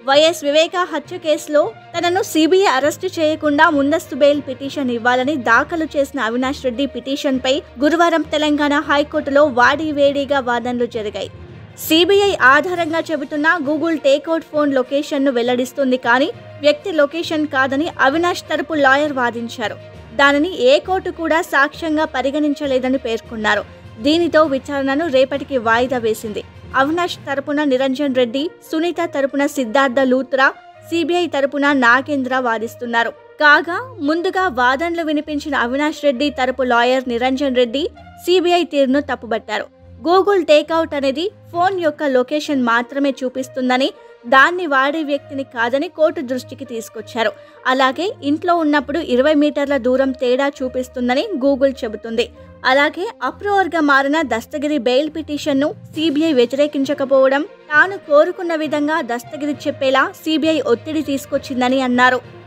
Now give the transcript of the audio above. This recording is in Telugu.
వైఎస్ వివేక హత్య కేసులో తనను సిబిఐ అరెస్టు చేయకుండా ముందస్తు బెయిల్ పిటిషన్ ఇవ్వాలని దాఖలు చేసిన అవినాష్ రెడ్డి పిటిషన్పై గురువారం తెలంగాణ హైకోర్టులో వాడివేడిగా వాదనలు జరిగాయి సిబిఐ ఆధారంగా చెబుతున్న గూగుల్ టేక్అవుట్ ఫోన్ లొకేషన్ను వెల్లడిస్తుంది కానీ వ్యక్తి లొకేషన్ కాదని అవినాష్ తరపు లాయర్ వాదించారు దానిని ఏ కోర్టు కూడా సాక్ష్యంగా పరిగణించలేదని పేర్కొన్నారు దీనితో విచారణను రేపటికి వాయిదా వేసింది అవినాష్ తరపున నిరంజన్ రెడ్డి సునీత తరపున సిద్ధార్థ లూత్రా సిబిఐ తరపున నాగేంద్ర వాదిస్తున్నారు కాగా ముందుగా వాదనలు వినిపించిన అవినాష్ రెడ్డి తరపు లాయర్ నిరంజన్ రెడ్డి సిబిఐ తీరును తప్పుబట్టారు గూగుల్ టేక్అవుట్ అనేది ఫోన్ యొక్క లొకేషన్ మాత్రమే చూపిస్తుందని దాన్ని వాడే వ్యక్తిని కాదని కోర్టు దృష్టికి తీసుకొచ్చారు అలాగే ఇంట్లో ఉన్నప్పుడు ఇరవై మీటర్ల దూరం తేడా చూపిస్తుందని గూగుల్ చెబుతుంది అలాగే అప్రూవర్గా మారిన దస్తగిరి బెయిల్ పిటిషన్ను సిబిఐ వ్యతిరేకించకపోవడం తాను కోరుకున్న విధంగా దస్తగిరి చెప్పేలా సిబిఐ ఒత్తిడి తీసుకొచ్చిందని అన్నారు